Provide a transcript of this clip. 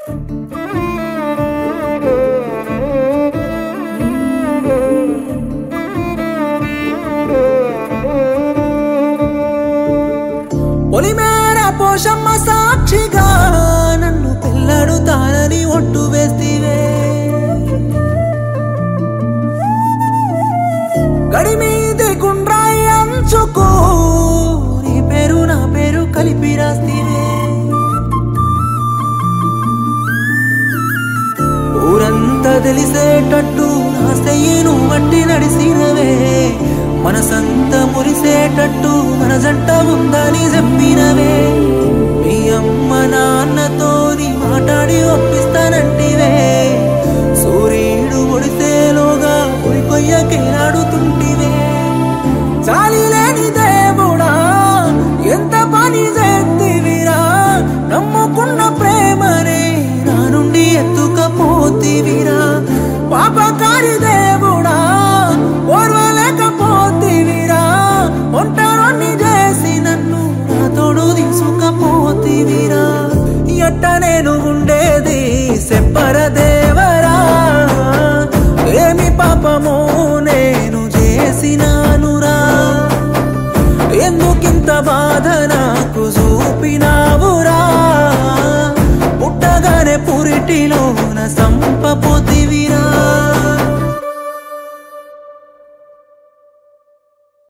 పొలిమేర పోషమ్మ సాక్షిగా నన్ను పెళ్ళడుతానని ఒట్టు వేస్తివే గడి మీది గుండ్రాయి అంచుకు నీ పేరు నా పేరు కలిపి రాస్తివే ఊరంతా తెలిసేటట్టు నా చెయ్యిను వట్టి నడిసినవే మనసంతా మురిసేటట్టు మన జంట ఉందని చెప్పినవే మీ అమ్మ నాన్నతో నీ మాట్లాడి ఒప్పిస్తానంటివే సూర్యుడు ఒడిసేలోగా పొడి కొయ్యకేలాడుతుంటివే చాలి లేని దేవుడా ఎంత పని చేతివిరా నమ్ముకున్న ప్రేమనే నా నుండి ఎత్తుకపోతివిరా పాపకారి దేవుడా ఓర్వలేకపోతివిరా ఒంటరిని చేసి నన్ను నా తోడు తీసుకపోతివిరా ఎట్ట నేను ఉండేది సెప్పర దేవరా ఏమి పాపమో నేను చేసినానురా ఎందుకింత బాధ నాకు చూపినావురా పుట్టగానే పురిటిలోన సంపపోతివిరా